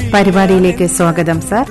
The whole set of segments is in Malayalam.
പരിപാടിയിലേക്ക് സ്വാഗതം സാർ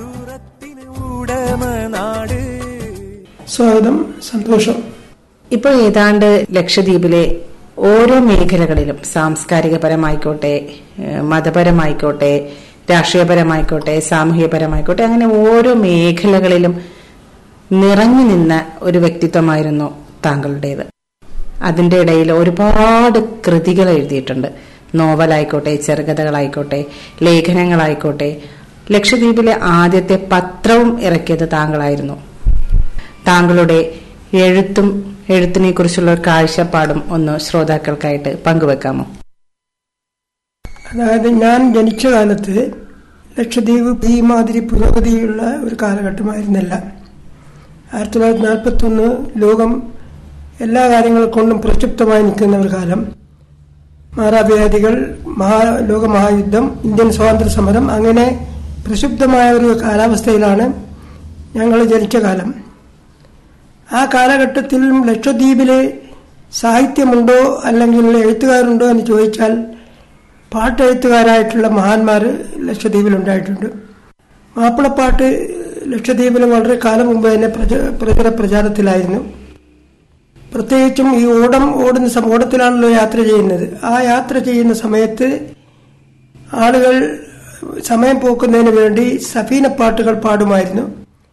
ഉടമനാട് സ്വാഗതം സന്തോഷം ഇപ്പോൾ ഏതാണ്ട് ലക്ഷദ്വീപിലെ ഓരോ മേഖലകളിലും സാംസ്കാരികപരമായിക്കോട്ടെ ഏഹ് മതപരമായിക്കോട്ടെ രാഷ്ട്രീയപരമായിക്കോട്ടെ സാമൂഹികപരമായിക്കോട്ടെ അങ്ങനെ ഓരോ മേഖലകളിലും നിറഞ്ഞു നിന്ന ഒരു വ്യക്തിത്വമായിരുന്നു താങ്കളുടേത് അതിന്റെ ഇടയിൽ ഒരുപാട് കൃതികൾ എഴുതിയിട്ടുണ്ട് നോവലായിക്കോട്ടെ ചെറുകഥകളായിക്കോട്ടെ ലേഖനങ്ങളായിക്കോട്ടെ ലക്ഷദ്വീപിലെ ആദ്യത്തെ പത്രവും ഇറക്കിയത് താങ്കളായിരുന്നു താങ്കളുടെ എഴുത്തും എഴുത്തിനെ കുറിച്ചുള്ള ഒരു കാഴ്ചപ്പാടും ഒന്ന് ശ്രോതാക്കൾക്കായിട്ട് പങ്കുവെക്കാമോ അതായത് ഞാൻ ജനിച്ച കാലത്ത് ലക്ഷദ്വീപ് ഈ മാതിരി പുരോഗതിയുള്ള ഒരു കാലഘട്ടമായിരുന്നില്ല ആയിരത്തി തൊള്ളായിരത്തി നാൽപ്പത്തി ഒന്ന് ലോകം എല്ലാ കാര്യങ്ങൾ കൊണ്ടും പ്രക്ഷുബ്ധമായി നിൽക്കുന്ന ഒരു കാലം മാറാവ്യാധികൾ മഹാ ലോകമഹായുദ്ധം ഇന്ത്യൻ സ്വാതന്ത്ര്യ സമരം അങ്ങനെ പ്രക്ഷുബ്ധമായ ഒരു കാലാവസ്ഥയിലാണ് ഞങ്ങൾ ജനിച്ച കാലം ആ കാലഘട്ടത്തിലും ലക്ഷദ്വീപിലെ സാഹിത്യമുണ്ടോ അല്ലെങ്കിൽ എഴുത്തുകാരുണ്ടോ എന്ന് ചോദിച്ചാൽ പാട്ടെഴുത്തുകാരായിട്ടുള്ള മഹാന്മാർ ലക്ഷദ്വീപിലുണ്ടായിട്ടുണ്ട് മാപ്പിളപ്പാട്ട് ലക്ഷദ്വീപിൽ വളരെ കാലം മുമ്പ് തന്നെ പ്രച പ്രചര പ്രചാരത്തിലായിരുന്നു പ്രത്യേകിച്ചും ഈ ഓടം ഓടുന്ന സമ ഓടത്തിലാണല്ലോ യാത്ര ചെയ്യുന്നത് ആ യാത്ര ചെയ്യുന്ന സമയത്ത് ആളുകൾ സമയം പോക്കുന്നതിന് വേണ്ടി സഫീനപ്പാട്ടുകൾ പാടുമായിരുന്നു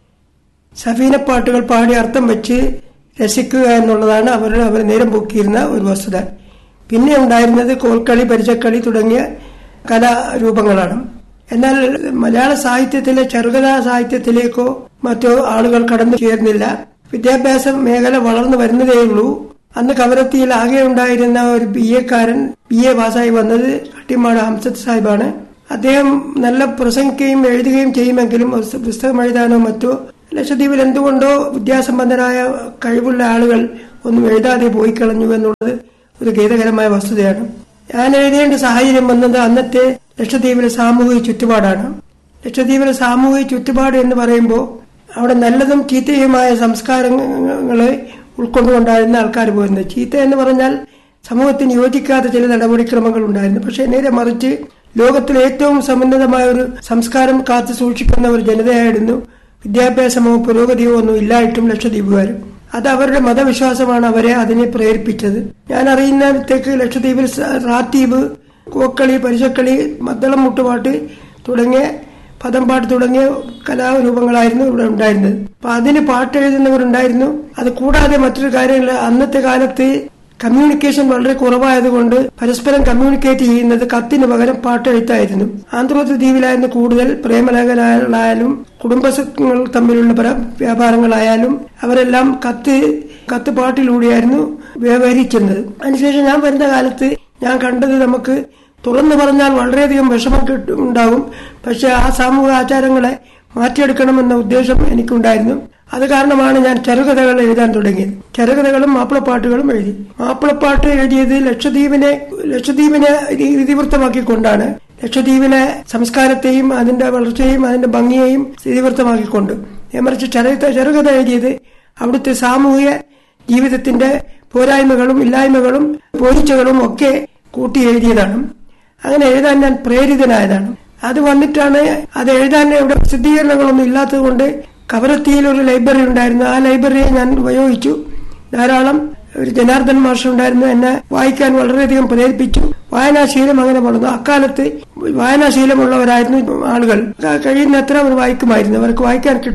സഫീനപ്പാട്ടുകൾ പാടി അർത്ഥം വെച്ച് രസിക്കുക എന്നുള്ളതാണ് അവർ അവർ നേരം പോക്കിയിരുന്ന ഒരു വസ്തുത പിന്നെ ഉണ്ടായിരുന്നത് കോൽക്കളി പരിചക്കളി തുടങ്ങിയ കലാരൂപങ്ങളാണ് എന്നാൽ മലയാള സാഹിത്യത്തിലെ ചെറുകഥാ സാഹിത്യത്തിലേക്കോ മറ്റോ ആളുകൾ കടന്നു ചേർന്നില്ല വിദ്യാഭ്യാസ മേഖല വളർന്നു വരുന്നതേയുള്ളൂ അന്ന് കവരത്തിയിൽ ആകെ ഉണ്ടായിരുന്ന ഒരു ബി എക്കാരൻ ബി എ പാസ്സായി വന്നത് കട്ടിമാട് ഹംസത്ത് സാഹിബാണ് അദ്ദേഹം നല്ല പ്രസംഗിക്കുകയും എഴുതുകയും ചെയ്യുമെങ്കിലും ഒരു പുസ്തകം എഴുതാനോ മറ്റോ ലക്ഷദ്വീപിൽ എന്തുകൊണ്ടോ വിദ്യാസമ്പന്നരായ കഴിവുള്ള ആളുകൾ ഒന്നും എഴുതാതെ പോയി കളഞ്ഞു എന്നുള്ളത് ഒരു ഖേദകരമായ വസ്തുതയാണ് ഞാൻ എഴുതേണ്ട സാഹചര്യം വന്നത് അന്നത്തെ ലക്ഷദ്വീപിലെ സാമൂഹിക ചുറ്റുപാടാണ് ലക്ഷദ്വീപിലെ സാമൂഹിക ചുറ്റുപാട് എന്ന് പറയുമ്പോൾ അവിടെ നല്ലതും ചീത്തയുമായ സംസ്കാരങ്ങളെ ഉൾക്കൊണ്ടുകൊണ്ടായിരുന്നു ആൾക്കാർ പോയിരുന്നത് ചീത്ത എന്ന് പറഞ്ഞാൽ സമൂഹത്തിന് യോജിക്കാത്ത ചില നടപടിക്രമങ്ങൾ ഉണ്ടായിരുന്നു പക്ഷെ നേരെ മറിച്ച് ലോകത്തിലെ ഏറ്റവും സമുന്നതമായ ഒരു സംസ്കാരം കാത്തു സൂക്ഷിക്കുന്ന ഒരു ജനതയായിരുന്നു വിദ്യാഭ്യാസമോ പുരോഗതിയോ ഒന്നും ഇല്ലായിട്ടും ലക്ഷദ്വീപുകാർ അത് അവരുടെ മതവിശ്വാസമാണ് അവരെ അതിനെ പ്രേരിപ്പിച്ചത് ഞാൻ അറിയുന്നിടത്തേക്ക് ലക്ഷദ്വീപിൽ സ- റാത്തീപ് കോക്കളി പരിശക്കളി മദ്ദളം മുട്ടുപാട്ട് തുടങ്ങിയ പദംപാട്ട് തുടങ്ങിയ കലാരൂപങ്ങളായിരുന്നു ഇവിടെ ഉണ്ടായിരുന്നത് അപ്പൊ അതിന് പാട്ട് എഴുതുന്നവരുണ്ടായിരുന്നു അത് കൂടാതെ മറ്റൊരു കാര്യമില്ല അന്നത്തെ കാലത്ത് കമ്മ്യൂണിക്കേഷൻ വളരെ കുറവായതുകൊണ്ട് പരസ്പരം കമ്മ്യൂണിക്കേറ്റ് ചെയ്യുന്നത് കത്തിന് പകരം പാട്ടെഴുത്തായിരുന്നു ആന്ധ്രോത്ത് ദ്വീപിലായിരുന്നു കൂടുതൽ പ്രേമലേഖനായാലും കുടുംബങ്ങൾ തമ്മിലുള്ള പല വ്യാപാരങ്ങളായാലും അവരെല്ലാം കത്ത് കത്ത് പാട്ടിലൂടെയായിരുന്നു വ്യവഹരിച്ചിരുന്നത് അതിനുശേഷം ഞാൻ വരുന്ന കാലത്ത് ഞാൻ കണ്ടത് നമുക്ക് തുറന്നു പറഞ്ഞാൽ വളരെയധികം വിഷമം കിട്ടും ഉണ്ടാകും പക്ഷെ ആ സാമൂഹിക ആചാരങ്ങളെ മാറ്റിയെടുക്കണമെന്ന ഉദ്ദേശം എനിക്കുണ്ടായിരുന്നു അത് കാരണമാണ് ഞാൻ ചെറുകഥകൾ എഴുതാൻ തുടങ്ങിയത് ചെറുകഥകളും മാപ്പിളപ്പാട്ടുകളും എഴുതി മാപ്പിളപ്പാട്ട് എഴുതിയത് ലക്ഷദ്വീപിനെ ലക്ഷദ്വീപിനെ ഇതിവൃത്തമാക്കിക്കൊണ്ടാണ് ലക്ഷദ്വീപിലെ സംസ്കാരത്തെയും അതിന്റെ വളർച്ചയെയും അതിന്റെ ഭംഗിയെയും സ്ഥിതിവൃത്തമാക്കിക്കൊണ്ട് മറിച്ച് ചെറുകഥ ചെറുകഥ എഴുതിയത് അവിടുത്തെ സാമൂഹിക ജീവിതത്തിന്റെ പോരായ്മകളും ഇല്ലായ്മകളും പോരിച്ചകളും ഒക്കെ കൂട്ടി എഴുതിയതാണ് അങ്ങനെ എഴുതാൻ ഞാൻ പ്രേരിതനായതാണ് അത് വന്നിട്ടാണ് അത് എഴുതാൻ ഇവിടെ പ്രസിദ്ധീകരണങ്ങളൊന്നും ഇല്ലാത്തത് കൊണ്ട് കവരത്തിയിൽ ഒരു ലൈബ്രറി ഉണ്ടായിരുന്നു ആ ലൈബ്രറിയെ ഞാൻ ഉപയോഗിച്ചു ധാരാളം ഒരു ജനാർദ്ദൻ മാഷ് ഉണ്ടായിരുന്നു എന്നെ വായിക്കാൻ വളരെയധികം പ്രേരിപ്പിച്ചു വായനാശീലം അങ്ങനെ വളർന്നു അക്കാലത്ത് വായനാശീലമുള്ളവരായിരുന്നു ആളുകൾ കഴിയുന്നത്ര അവർ വായിക്കുമായിരുന്നു അവർക്ക് വായിക്കാൻ കിട്ടും